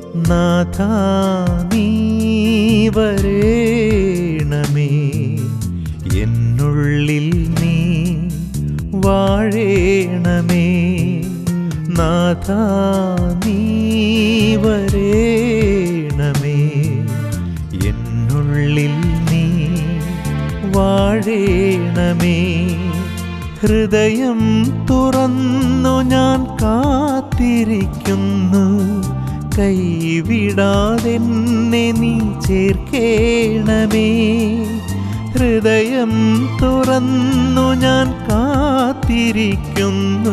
നാഥ നീ വരേണമേ എന്നുള്ളിൽ നീ വാഴേണമേ നാഥ നീ വരേണമേ എന്നുള്ളിൽ നീ വാഴേണമേ ഹൃദയം തുറന്നു ഞാൻ കാത്തിരിക്കുന്നു കൈവിടാതെന്നെ നീ ചേർക്കേണമേ ഹൃദയം തുറന്നു ഞാൻ കാത്തിരിക്കുന്നു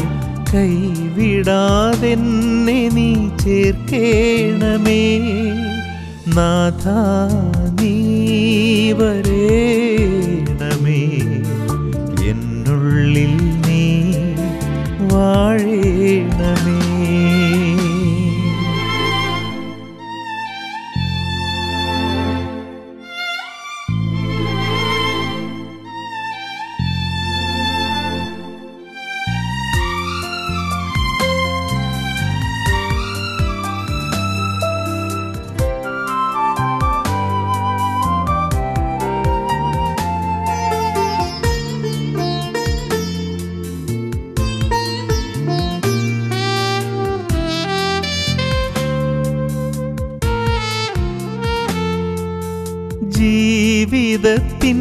കൈവിടാതെന്നെ നീ ചേർക്കേണമേ നാഥ നീ വരേണമേ എന്നുള്ളിൽ നീ വാഴേണമേ ജീവിതത്തിൻ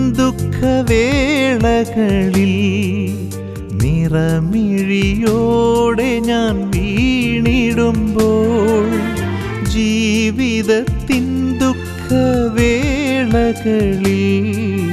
ദുഃഖവേളകളിൽ നിറമിഴിയോടെ ഞാൻ വീണിടുമ്പോൾ ജീവിതത്തിൻ ദുഃഖവേളകളിൽ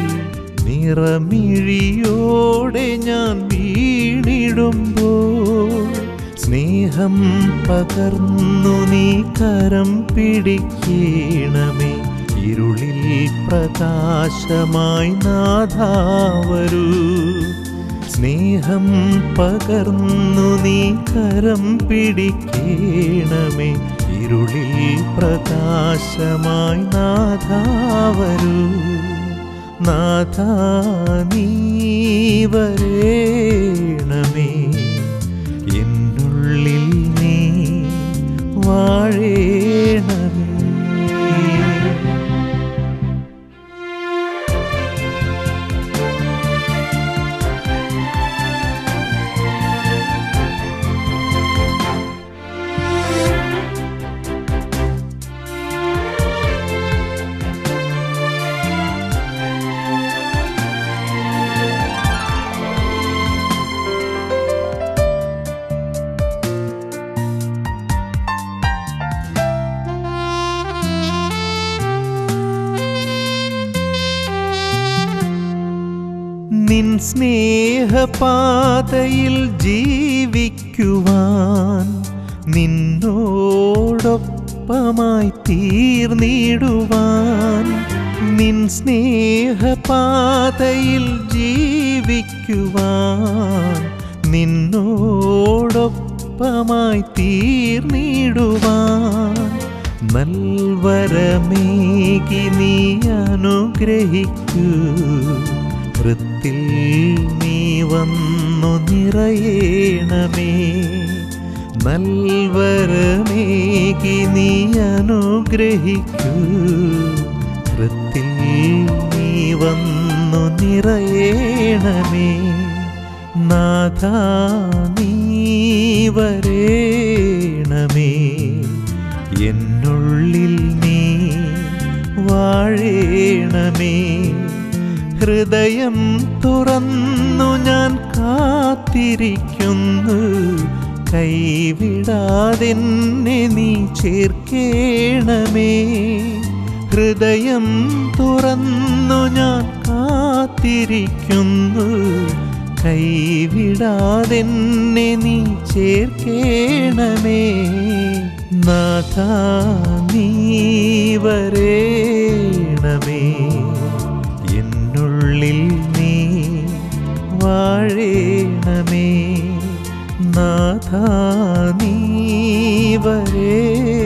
നിറമിഴിയോടെ ഞാൻ വീണിടുമ്പോൾ സ്നേഹം പകർന്നു നീ കരം പിടിക്കണമേ ഇരുളിൽ പ്രകാശമായി നാഥാവരൂ സ്നേഹം പകർന്നു നീ കരം പിടിക്കണമേ ഇരുളിൽ പ്രകാശമായി നാഥാവരൂ നാഥ നീ വരേണമേ എന്നുള്ളിൽ നീ വാഴേണമേ നിൻ സ്നേഹപാതയിൽ ജീവിക്കുവാൻ നിന്നോടൊപ്പമായി തീർന്നിടുവാൻ നിൻ സ്നേഹപാതയിൽ ജീവിക്കുവാൻ നിന്നോടൊപ്പമായി തീർന്നിടുവാൻ നൽവരമേകി നീ അനുഗ്രഹിക്കൂ വൃത്തിൽ നീ വന്നു നിറയേണമേ നൽവരമേകി നീ അനുഗ്രഹിക്കൂ വൃത്തിൽ നീ വന്നു നിറയേണമേ നാഥ നീ വരേണമേ എന്നുള്ളിൽ നീ വാഴേണമേ ഹൃദയം തുറന്നു ഞാൻ കാത്തിരിക്കുന്നു കൈവിടാതെന്നെ നീ ചേർക്കേണമേ ഹൃദയം തുറന്നു ഞാൻ കാത്തിരിക്കുന്നു കൈവിടാതെന്നെ നീ ചേർക്കേണമേ നാഥ നീ വരേണമേ എന്നുള്ളിൽ നീ വാഴേണമേ നാഥ നീ വരേ